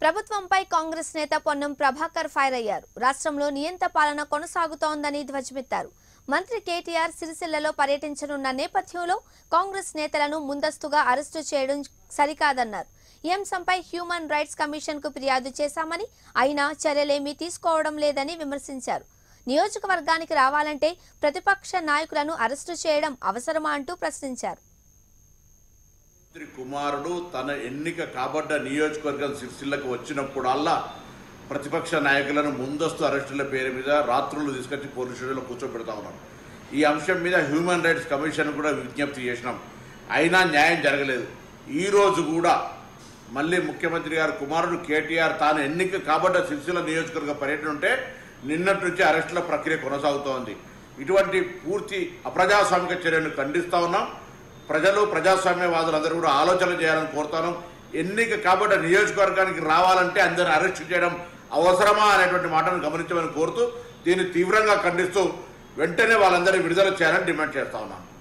ప్రభుత్వంపై కాంగ్రెస్ నేత పొన్నం ప్రభాకర్ ఫైర్ అయ్యారు రాష్ట్రంలో నియంత పాలన కొనసాగుతోందని ధ్వజమెత్తారు మంత్రి కేటీఆర్ సిరిసిల్లలో పర్యటించనున్న నేపథ్యంలో కాంగ్రెస్ నేతలను ముందస్తుగా అరెస్టు చేయడం సరికాదన్నారు ఈ అంశంపై హ్యూమన్ రైట్స్ కమిషన్ కు ఫిర్యాదు చేశామని అయినా చర్యలేమీ తీసుకోవడం లేదని విమర్శించారు నియోజకవర్గానికి రావాలంటే ప్రతిపక్ష నాయకులను అరెస్టు చేయడం అవసరమా అంటూ ప్రశ్నించారు మంత్రి కుమారుడు తన ఎన్నిక కాబడ్డ నియోజకవర్గం సిరిసిల్లకు వచ్చినప్పుడల్లా ప్రతిపక్ష నాయకులను ముందస్తు అరెస్టుల పేరు మీద రాత్రులు తీసుకొచ్చి పోలీస్ స్టేషన్లో కూర్చోబెడతా ఉన్నాం ఈ అంశం మీద హ్యూమన్ రైట్స్ కమిషన్ కూడా విజ్ఞప్తి చేసినాం అయినా న్యాయం జరగలేదు ఈ రోజు కూడా మళ్ళీ ముఖ్యమంత్రి గారు కుమారుడు కేటీఆర్ తాను ఎన్నిక కాబడ్డ సిరిసిల్ల నియోజకవర్గ పర్యటన ఉంటే నిన్నటి నుంచి అరెస్టుల ప్రక్రియ కొనసాగుతోంది ఇటువంటి పూర్తి అప్రజాస్వామిక చర్యను ఖండిస్తా ఉన్నాం ప్రజలు ప్రజాస్వామ్యవాదులందరూ కూడా ఆలోచన చేయాలని కోరుతాను ఎన్నిక కాబట్టి నియోజకవర్గానికి రావాలంటే అందరిని అరెస్ట్ చేయడం అవసరమా అనేటువంటి మాటను గమనించమని కోరుతూ దీన్ని తీవ్రంగా ఖండిస్తూ వెంటనే వాళ్ళందరినీ విడుదల చేయాలని డిమాండ్ చేస్తా ఉన్నాను